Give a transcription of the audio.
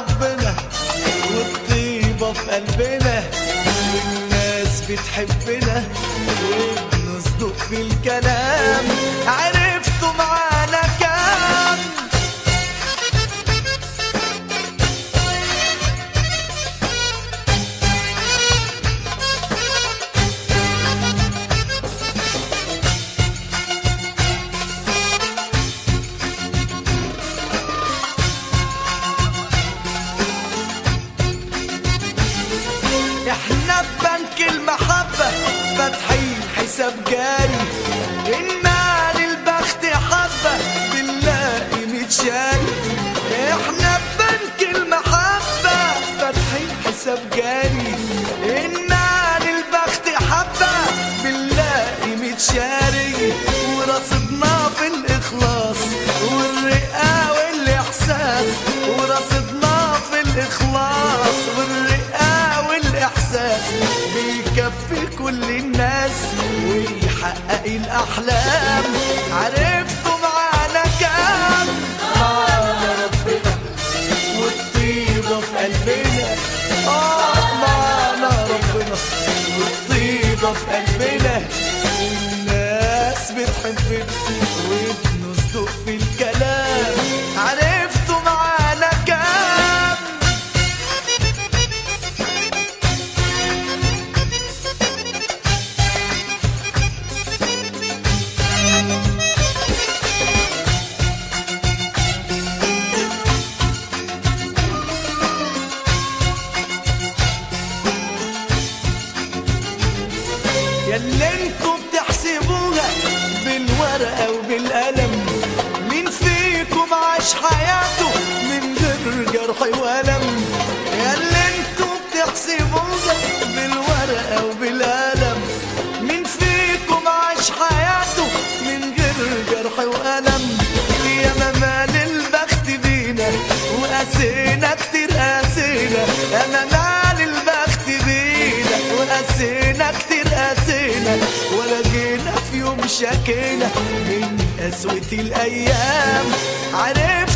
ربنا والطيبة في قلبنا والناس بتحبنا وبنصدق في الكلام عرفتوا معانا كام احنا ببنك المحبة فاتحين حساب جاري إنا للبخت حبة بنلاقي متشاري احنا ببنك المحبة فاتحين حساب جاري إنا للبخت حبة بنلاقي متشاري ورصدنا في الإخلاص والرئة والإحساس ورصدنا في الإخلاص والرئة والإحساس بيكفي كل الناس ويحقق الأحلام عرفتوا معانا كام معانا ربنا والطيبة في قلبنا آه معانا ربنا والطيبة في قلبنا الناس بتحبنا وبنصدق في الكلام عرفتوا معانا كام ياللي انتوا بتحسبوها بالورقة وبالقلم مين فيكم عاش حياته من غير جرح وألم ياللي انتوا بتحسبوها بالورقة وبالقلم مين فيكم عاش حياته من غير جرح وألم يا مال البخت بينا وقاسينا كتير قاسينا يا مال البخت بينا وقاسينا كتير قاسينا ولا جينا في يوم شكينا من قسوة الأيام عرفت